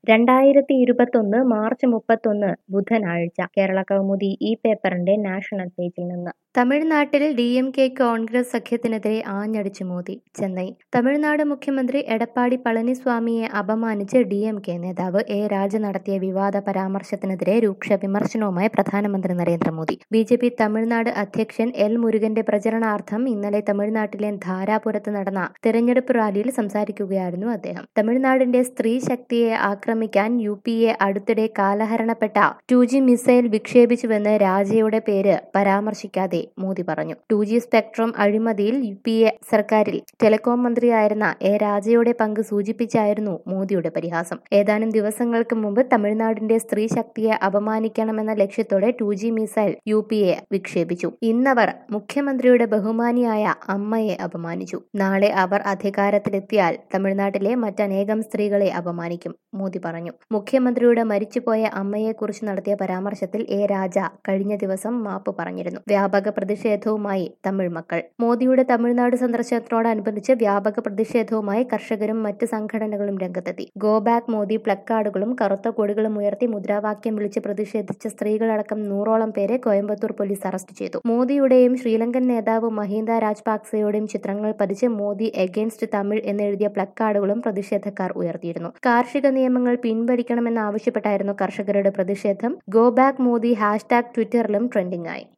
രണ്ടായിരത്തി ഇരുപത്തൊന്ന് മാർച്ച് മുപ്പത്തൊന്ന് ബുധനാഴ്ച കേരള കൗമുദി ഈ പേപ്പറിന്റെ നാഷണൽ പേജിൽ നിന്ന് തമിഴ്നാട്ടിൽ ഡി എം കെ കോൺഗ്രസ് സഖ്യത്തിനെതിരെ ആഞ്ഞടിച്ചു മോദി ചെന്നൈ തമിഴ്നാട് മുഖ്യമന്ത്രി എടപ്പാടി പളനിസ്വാമിയെ അപമാനിച്ച് ഡി എം കെ നേതാവ് എ രാജ നടത്തിയ വിവാദ പരാമർശത്തിനെതിരെ രൂക്ഷ വിമർശനവുമായി പ്രധാനമന്ത്രി Narendra Modi B J P Tamil Nadu അധ്യക്ഷൻ എൽ മുരുകന്റെ പ്രചരണാർത്ഥം ഇന്നലെ തമിഴ്നാട്ടിലെ ധാരാപുരത്ത് നടന്ന തെരഞ്ഞെടുപ്പ് റാലിയിൽ സംസാരിക്കുകയായിരുന്നു അദ്ദേഹം തമിഴ്നാടിന്റെ സ്ത്രീ ശക്തിയെ ആക്രമിക്കാൻ യു പി എ അടുത്തിടെ കാലഹരണപ്പെട്ട ടു ജി മിസൈൽ വിക്ഷേപിച്ചുവെന്ന് രാജയുടെ പേര് പരാമർശിക്കാതെ മോദി പറഞ്ഞു ടു ജി സ്പെക്ട്രം അഴിമതിയിൽ യു പി എ സർക്കാരിൽ ടെലികോം മന്ത്രിയായിരുന്ന എ രാജയുടെ പങ്ക് സൂചിപ്പിച്ചായിരുന്നു മോദിയുടെ പരിഹാസം ഏതാനും ദിവസങ്ങൾക്ക് മുമ്പ് തമിഴ്നാടിന്റെ സ്ത്രീ ശക്തിയെ അപമാനിക്കണമെന്ന ലക്ഷ്യത്തോടെ two G missile U P A വിക്ഷേപിച്ചു ഇന്നവർ മുഖ്യമന്ത്രിയുടെ ബഹുമാനിയായ അമ്മയെ അപമാനിച്ചു നാളെ അവർ അധികാരത്തിലെത്തിയാൽ തമിഴ്നാട്ടിലെ മറ്റനേകം സ്ത്രീകളെ അപമാനിക്കും മോദി പറഞ്ഞു മുഖ്യമന്ത്രിയുടെ മരിച്ചുപോയ അമ്മയെക്കുറിച്ച് നടത്തിയ പരാമർശത്തിൽ എ രാജ കഴിഞ്ഞ ദിവസം മാപ്പ് പറഞ്ഞിരുന്നു വ്യാപക പ്രതിഷേധവുമായി തമിഴ് മക്കൾ മോദിയുടെ തമിഴ്നാട് സന്ദർശനത്തോടനുബന്ധിച്ച് വ്യാപക പ്രതിഷേധവുമായി കർഷകരും മറ്റ് സംഘടനകളും രംഗത്തെത്തി ഗോ ബാക്ക് മോദി പ്ലക്കാർഡുകളും കറുത്ത കൊടികളും ഉയർത്തി മുദ്രാവാക്യം വിളിച്ച് പ്രതിഷേധിച്ച സ്ത്രീകളടക്കം നൂറോളം പേരെ കോയമ്പത്തൂർ പോലീസ് അറസ്റ്റ് ചെയ്തു മോദിയുടെയും ശ്രീലങ്കൻ നേതാവ് മഹീന്ദ രാജപാക്സെയുടെയും ചിത്രങ്ങൾ പതിച്ച് മോദി എഗെയിൻസ്റ്റ് തമിഴ് എന്നെഴുതിയ പ്ലക്കാർഡുകളും പ്രതിഷേധക്കാർ ഉയർത്തിയിരുന്നു കാർഷിക നിയമങ്ങൾ പിൻവലിക്കണമെന്നാവശ്യപ്പെട്ടായിരുന്നു കർഷകരുടെ പ്രതിഷേധം ഗോ ബാക്ക് മോദി ഹാഷ്ടാഗ് ട്വിറ്ററിലും ട്രെൻഡിംഗ് ആയി